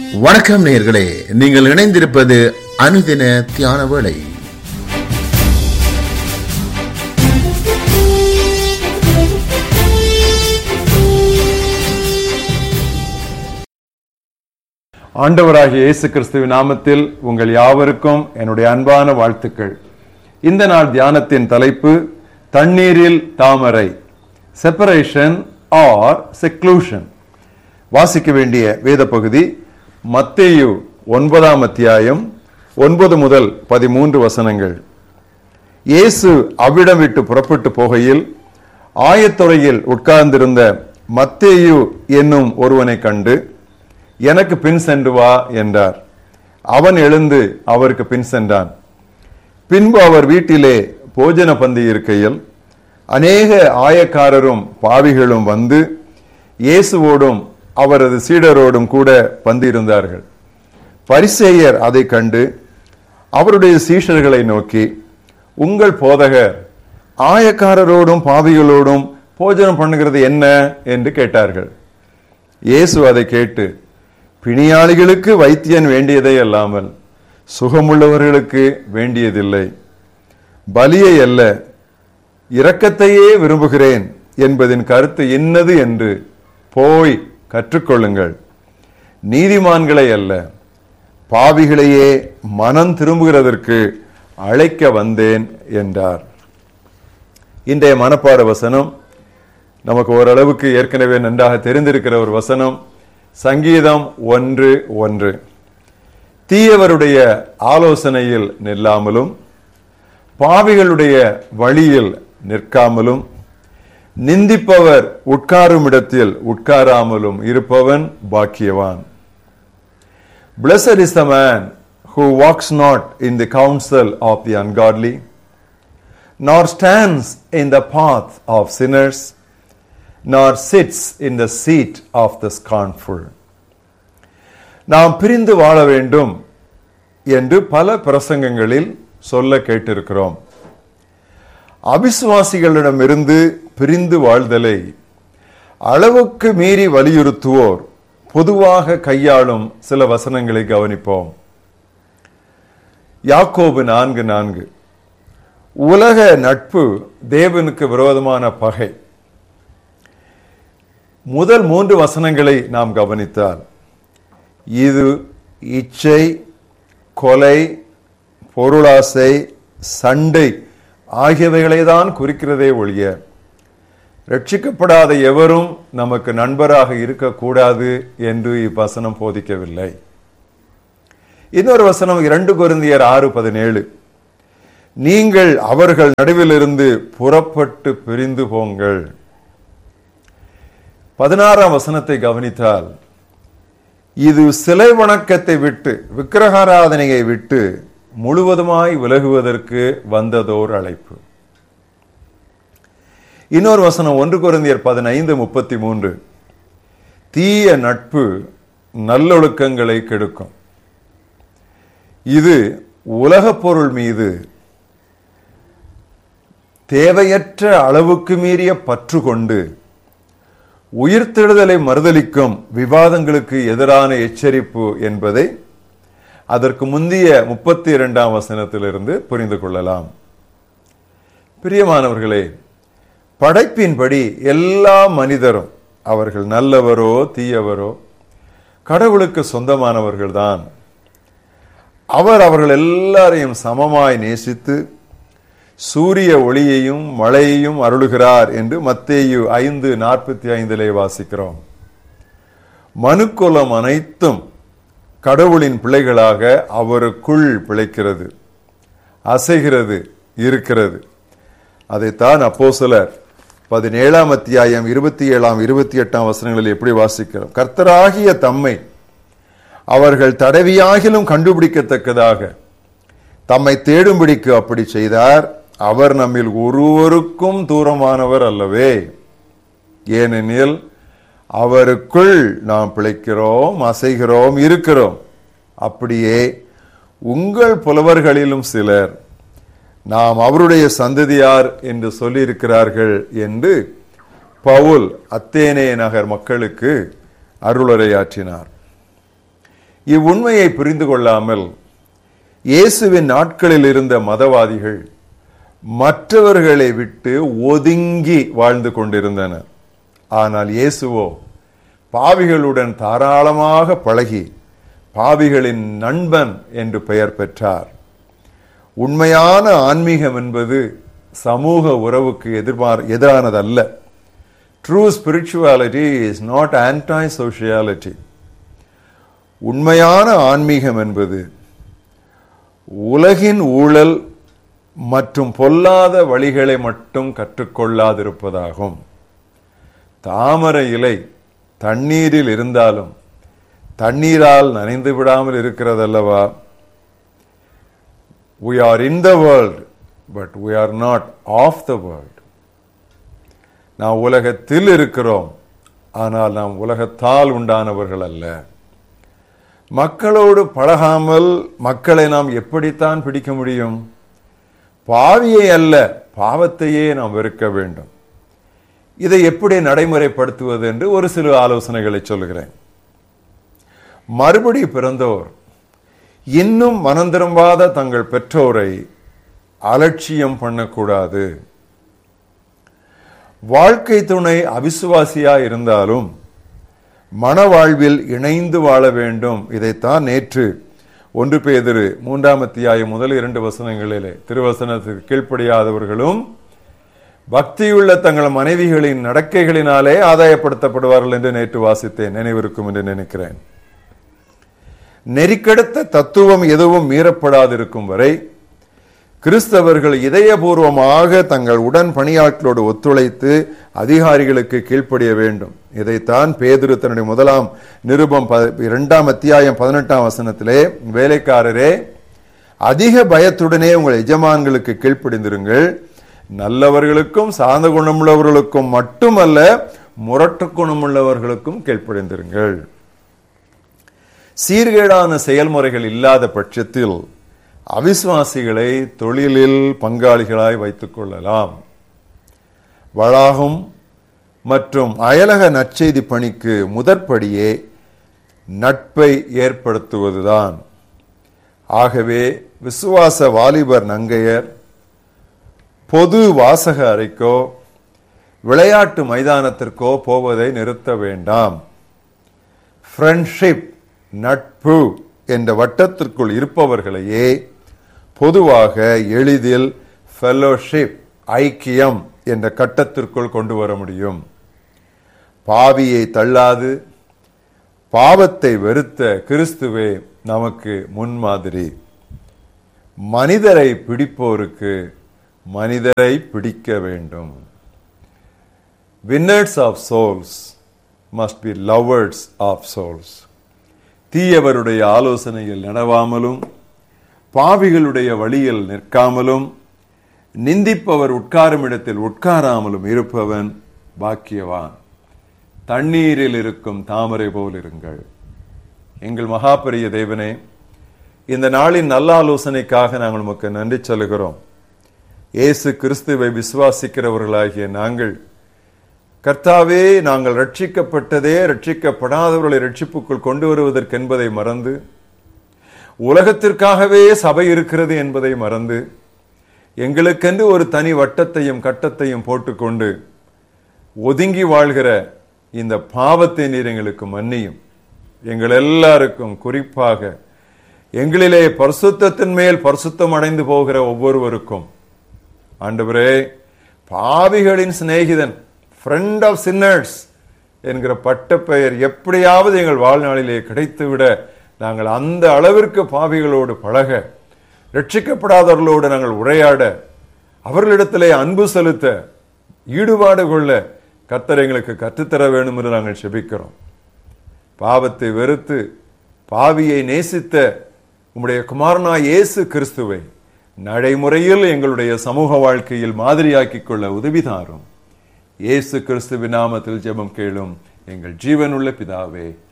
வணக்கம் நேயர்களே நீங்கள் இணைந்திருப்பது அனுதின தியான வேளை ஆண்டவராகிய இயேசு கிறிஸ்துவின் நாமத்தில் உங்கள் யாவருக்கும் என்னுடைய அன்பான வாழ்த்துக்கள் இந்த நாள் தியானத்தின் தலைப்பு தண்ணீரில் தாமரை செப்பரேஷன் ஆர் செக்ளூஷன் வாசிக்க வேண்டிய வேத பகுதி மத்தேயு ஒன்பதாம் அத்தியாயம் ஒன்பது முதல் பதிமூன்று வசனங்கள் இயேசு அவ்விடம் விட்டு புறப்பட்டு போகையில் ஆயத்துறையில் உட்கார்ந்திருந்த மத்தேயு என்னும் ஒருவனை கண்டு எனக்கு பின் சென்று வா என்றார் அவன் எழுந்து அவருக்கு பின் சென்றான் பின்பு அவர் வீட்டிலே போஜன பந்தி இருக்கையில் அநேக ஆயக்காரரும் பாவிகளும் வந்து இயேசுவோடும் அவரது சீடரோடும் கூட பந்திருந்தார்கள் பரிசேயர் அதை கண்டு அவருடைய சீஷர்களை நோக்கி உங்கள் போதகர் ஆயக்காரரோடும் பாவிகளோடும் போஜனம் பண்ணுகிறது என்ன என்று கேட்டார்கள் இயேசு அதை கேட்டு பிணியாளிகளுக்கு வைத்தியன் வேண்டியதை அல்லாமல் சுகமுள்ளவர்களுக்கு வேண்டியதில்லை பலியை அல்ல இரக்கத்தையே விரும்புகிறேன் என்பதின் கருத்து என்னது என்று போய் கற்றுக்கொள்ளுங்கள் நீதிமான்களை அல்ல பாவிகளையே மனம் திரும்புகிறதற்கு அழைக்க வந்தேன் என்றார் இன்றைய மனப்பாட வசனம் நமக்கு ஓரளவுக்கு ஏற்கனவே நன்றாக தெரிந்திருக்கிற ஒரு வசனம் சங்கீதம் ஒன்று ஒன்று தீயவருடைய ஆலோசனையில் நில்லாமலும் பாவிகளுடைய வழியில் நிற்காமலும் நிந்திப்பவர் உட்காரும் இடத்தில் உட்காராமலும் இருப்பவன் பாக்கியவான் Blessed is the man who walks not in the counsel of the ungodly, nor stands in the path of sinners, nor sits in the seat of the scornful. நாம் பிரிந்து வாழ வேண்டும் என்று பல பிரசங்கங்களில் சொல்ல கேட்டிருக்கிறோம் அவிசுவாசிகளிடமிருந்து பிரிந்து வாழ்தலை அளவுக்கு மீறி வலியுறுத்துவோர் பொதுவாக கையாளும் சில வசனங்களை கவனிப்போம் யாக்கோபு நான்கு நான்கு உலக நட்பு தேவனுக்கு விரோதமான பகை முதல் மூன்று வசனங்களை நாம் கவனித்தால் இது இச்சை கொலை பொருளாசை சண்டை ஆகியவைகளை தான் குறிக்கிறதே ஒழிய ரட்சிக்கப்படாத எவரும் நமக்கு நண்பராக இருக்கக்கூடாது என்று இவ்வசனம் போதிக்கவில்லை இன்னொரு வசனம் இரண்டு குருந்தியர் ஆறு பதினேழு நீங்கள் அவர்கள் நடுவிலிருந்து புறப்பட்டு பிரிந்து போங்கள் பதினாறாம் வசனத்தை கவனித்தால் இது சிலை வணக்கத்தை விட்டு விக்கிரகாராதனையை விட்டு முழுவதுமாய் விலகுவதற்கு வந்ததோர் அழைப்பு இன்னொரு வசனம் ஒன்று குருந்தியர் பதினைந்து முப்பத்தி மூன்று தீய நட்பு நல்லொழுக்கங்களை கெடுக்கும் இது உலகப் பொருள் மீது தேவையற்ற அளவுக்கு மீறிய பற்று கொண்டு உயிர்த்தெழுதலை மறுதலிக்கும் விவாதங்களுக்கு எதிரான எச்சரிப்பு என்பதை அதற்கு முந்தைய முப்பத்தி இரண்டாம் வசனத்திலிருந்து புரிந்து கொள்ளலாம் பிரியமானவர்களே படைப்பின்படி எல்லா மனிதரும் அவர்கள் நல்லவரோ தீயவரோ கடவுளுக்கு சொந்தமானவர்கள்தான் அவர் அவர்கள் எல்லாரையும் சமமாய் நேசித்து சூரிய ஒளியையும் மழையையும் அருளுகிறார் என்று மத்தேயு ஐந்து நாற்பத்தி ஐந்திலே வாசிக்கிறோம் மனுக்குலம் அனைத்தும் கடவுளின் பிள்ளைகளாக அவருக்குள் பிழைக்கிறது அசைகிறது இருக்கிறது அதைத்தான் அப்போ சிலர் பதினேழாம் அத்தியாயம் இருபத்தி ஏழாம் இருபத்தி எட்டாம் வசனங்களில் எப்படி வாசிக்கிறோம் கர்த்தராகிய தம்மை அவர்கள் தடவியாகிலும் கண்டுபிடிக்கத்தக்கதாக தம்மை தேடும்படிக்கு அப்படி செய்தார் அவர் நம்மில் ஒருவருக்கும் தூரமானவர் அல்லவே ஏனெனில் அவருக்குள் நாம் பிழைக்கிறோம் அசைகிறோம் இருக்கிறோம் அப்படியே உங்கள் புலவர்களிலும் சிலர் நாம் அவருடைய சந்ததியார் என்று சொல்லியிருக்கிறார்கள் என்று பவுல் அத்தேனே நகர் மக்களுக்கு அருளுரையாற்றினார் இவ்வுண்மையை புரிந்து கொள்ளாமல் இயேசுவின் நாட்களில் இருந்த மதவாதிகள் மற்றவர்களை விட்டு ஒதுங்கி வாழ்ந்து கொண்டிருந்தனர் ஆனால் இயேசுவோ பாவிகளுடன் தாராளமாக பழகி பாவிகளின் நண்பன் என்று பெயர் பெற்றார் உண்மையான ஆன்மீகம் என்பது சமூக உறவுக்கு எதிர்பார் எதிரானதல்ல true spirituality is not anti sociality உண்மையான ஆன்மீகம் என்பது உலகின் ஊழல் மற்றும் பொல்லாத வழிகளை மட்டும் கற்றுக்கொள்ளாதிருப்பதாகும் தாமரை இலை தண்ணீரில் இருந்தாலும் தண்ணீரால் நனைந்து விடாமல் இருக்கிறதல்லவா we are in the world but we are not of the world நாம் உலகத்தில் இருக்கிறோம் ஆனால் நாம் உலகத்தால் உண்டானவர்கள் அல்ல மக்களோடு பழகாமல் மக்களை நாம் எப்படித்தான் பிடிக்க முடியும் பாவியை அல்ல பாவத்தையே நாம் வெறுக்க வேண்டும் இதை எப்படி நடைமுறைப்படுத்துவது என்று ஒரு சில ஆலோசனைகளை சொல்லுகிறேன் மறுபடி பிறந்தோர் இன்னும் மனம் திரும்பாத தங்கள் பெற்றோரை அலட்சியம் பண்ணக்கூடாது வாழ்க்கை துணை அவிசுவாசியா இருந்தாலும் மனவாழ்வில் இணைந்து வாழ வேண்டும் இதைத்தான் நேற்று ஒன்று பேதிரு மூன்றாம் அத்தியாயம் முதல் இரண்டு வசனங்களிலே திருவசனத்துக்கு கீழ்ப்படியாதவர்களும் பக்தியுள்ள தங்கள் மனைவிகளின் நடக்கைகளினாலே ஆதாயப்படுத்தப்படுவார்கள் என்று நேற்று வாசித்தேன் நினைவிருக்கும் என்று நினைக்கிறேன் நெறிக்கெடுத்த தத்துவம் எதுவும் மீறப்படாதிருக்கும் வரை கிறிஸ்தவர்கள் இதயபூர்வமாக தங்கள் உடன் பணியாட்களோடு ஒத்துழைத்து அதிகாரிகளுக்கு கீழ்ப்படிய வேண்டும் இதைத்தான் பேதுரு தன்னுடைய முதலாம் நிருபம் ப- இரண்டாம் அத்தியாயம் பதினெட்டாம் வசனத்திலே வேலைக்காரரே அதிக பயத்துடனே உங்கள் எஜமான்களுக்கு கீழ்ப்படிந்திருங்கள் நல்லவர்களுக்கும் சார்ந்த குணமுள்ளவர்களுக்கும் மட்டுமல்ல முரட்டு குணமுள்ளவர்களுக்கும் கீழ்ப்படிந்திருங்கள் சீர்கேடான செயல்முறைகள் இல்லாத பட்சத்தில் அவிசுவாசிகளை தொழிலில் பங்காளிகளாய் வைத்துக் கொள்ளலாம் வளாகம் மற்றும் அயலக நற்செய்தி பணிக்கு முதற்படியே நட்பை ஏற்படுத்துவதுதான் ஆகவே விசுவாச வாலிபர் நங்கையர் பொது வாசக அறைக்கோ விளையாட்டு மைதானத்திற்கோ போவதை நிறுத்த வேண்டாம் ஃப்ரெண்ட்ஷிப் நட்பு என்ற வட்டத்திற்குள் இருப்பவர்களையே பொதுவாக எளிதில் ஃபெல்லோஷிப் ஐக்கியம் என்ற கட்டத்திற்குள் கொண்டு வர முடியும் பாவியை தள்ளாது பாவத்தை வெறுத்த கிறிஸ்துவே நமக்கு முன்மாதிரி மனிதரை பிடிப்போருக்கு மனிதரை பிடிக்க வேண்டும் winners of souls must be lovers of souls தீயவருடைய ஆலோசனையில் நடவாமலும் பாவிகளுடைய வழியில் நிற்காமலும் நிந்திப்பவர் உட்காரும் இடத்தில் உட்காராமலும் இருப்பவன் பாக்கியவான் தண்ணீரில் இருக்கும் தாமரை போல் இருங்கள் எங்கள் மகாபெரிய தேவனே இந்த நாளின் நல்ல ஆலோசனைக்காக நாங்கள் உமக்கு நன்றி சொல்லுகிறோம் இயேசு கிறிஸ்துவை விசுவாசிக்கிறவர்களாகிய நாங்கள் கர்த்தாவே நாங்கள் ரட்சிக்கப்பட்டதே ரட்சிக்கப்படாதவர்களை ரட்சிப்புக்குள் கொண்டு வருவதற்கு என்பதை மறந்து உலகத்திற்காகவே சபை இருக்கிறது என்பதை மறந்து எங்களுக்கென்று ஒரு தனி வட்டத்தையும் கட்டத்தையும் போட்டுக்கொண்டு ஒதுங்கி வாழ்கிற இந்த பாவத்தை நீர் எங்களுக்கு மன்னியும் எங்கள் எல்லாருக்கும் குறிப்பாக எங்களிலே பரிசுத்தத்தின் மேல் பரிசுத்தம் அடைந்து போகிற ஒவ்வொருவருக்கும் ஆண்டவரே பாவிகளின் சிநேகிதன் ஃப்ரெண்ட் ஆஃப் சின்னர்ஸ் என்கிற பட்டப்பெயர் எப்படியாவது எங்கள் வாழ்நாளிலே கிடைத்துவிட நாங்கள் அந்த அளவிற்கு பாவிகளோடு பழக ரட்சிக்கப்படாதவர்களோடு நாங்கள் உரையாட அவர்களிடத்திலே அன்பு செலுத்த ஈடுபாடு கொள்ள கர்த்தர் எங்களுக்கு கற்றுத்தர வேண்டும் என்று நாங்கள் செபிக்கிறோம் பாவத்தை வெறுத்து பாவியை நேசித்த உம்முடைய குமாரனா இயேசு கிறிஸ்துவை நடைமுறையில் எங்களுடைய சமூக வாழ்க்கையில் மாதிரியாக்கிக் கொள்ள உதவி தாரும் இயேசு கிறிஸ்துவின் நாமத்தில் ஜெபம் கேளும் எங்கள் ஜீவனுள்ள பிதாவே